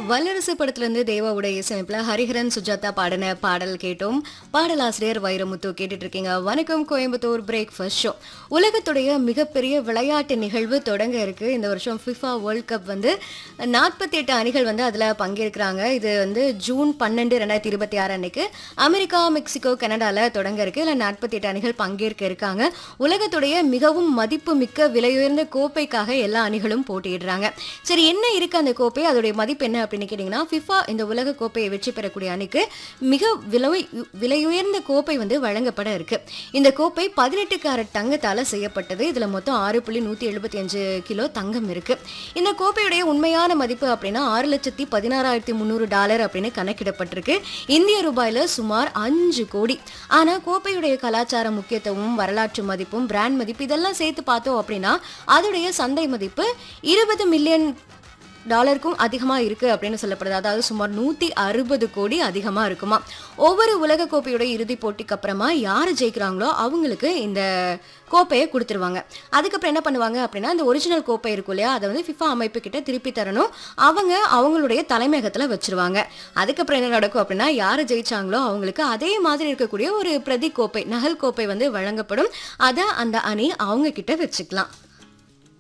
வல்லரசு படத்துல இருந்து தேவாவுடைய இசையமைப்புல ஹரிஹரன் சுஜாதா பாடின பாடல் கேட்டோம் பாடலாசிரியர் வைரமுத்து கேட்டுட்டு இருக்கீங்க வணக்கம் கோயம்புத்தூர் பிரேக்ஃபாஸ்ட் ஷோ உலகத்துடைய மிகப்பெரிய விளையாட்டு நிகழ்வு தொடங்க இருக்கு இந்த வருஷம் ஃபிஃபா வேர்ல்ட் கப் வந்து நாற்பத்தி எட்டு அணிகள் வந்து அதுல பங்கேற்கிறாங்க இது வந்து ஜூன் பன்னெண்டு ரெண்டாயிரத்தி இருபத்தி ஆறு அன்னைக்கு அமெரிக்கா மெக்சிகோ கனடால தொடங்க இருக்கு இதுல நாற்பத்தி எட்டு அணிகள் பங்கேற்க இருக்காங்க உலகத்துடைய மிகவும் மதிப்பு மிக்க விலையுயர்ந்த கோப்பைக்காக எல்லா அணிகளும் போட்டியிடுறாங்க சரி என்ன இருக்கு அந்த கோப்பை அதோடைய மதிப்பு என்ன அப்படின்னு கேட்டிங்கன்னா ஃபிஃபா இந்த உலக கோப்பையை வெற்றி பெறக்கூடிய அணிக்கு மிக விலை விலையுயர்ந்த கோப்பை வந்து வழங்கப்பட இருக்கு இந்த கோப்பை பதினெட்டு கேரட் தங்கத்தால செய்யப்பட்டது இதுல மொத்தம் ஆறு புள்ளி நூத்தி எழுபத்தி அஞ்சு கிலோ தங்கம் இருக்கு இந்த கோப்பையுடைய உண்மையான மதிப்பு அப்படின்னா ஆறு லட்சத்தி பதினாறாயிரத்தி முந்நூறு டாலர் அப்படின்னு கணக்கிடப்பட்டிருக்கு இந்திய ரூபாயில சுமார் அஞ்சு கோடி ஆனா கோப்பையுடைய கலாச்சார முக்கியத்துவமும் வரலாற்று மதிப்பும் பிராண்ட் மதிப்பு இதெல்லாம் சேர்த்து பார்த்தோம் அப்படின்னா அதோடைய சந்தை மதிப்பு இருபது மில்லியன் டாலருக்கும் அதிகமாக இருக்குது அப்படின்னு சொல்லப்படுது அதாவது சுமார் நூற்றி அறுபது கோடி அதிகமாக இருக்குமா ஒவ்வொரு உலக கோப்பையோட இறுதிப் போட்டிக்கு அப்புறமா யார் ஜெயிக்கிறாங்களோ அவங்களுக்கு இந்த கோப்பையை கொடுத்துருவாங்க அதுக்கப்புறம் என்ன பண்ணுவாங்க அப்படின்னா இந்த ஒரிஜினல் கோப்பை இருக்கும் இல்லையா அதை வந்து ஃபிஃபா அமைப்பு கிட்ட திருப்பி தரணும் அவங்க அவங்களுடைய தலைமையகத்தில் வச்சிருவாங்க அதுக்கப்புறம் என்ன நடக்கும் அப்படின்னா யார் ஜெயிச்சாங்களோ அவங்களுக்கு அதே மாதிரி இருக்கக்கூடிய ஒரு பிரதி கோப்பை நகல் கோப்பை வந்து வழங்கப்படும் அதை அந்த அணி அவங்க கிட்ட வச்சுக்கலாம்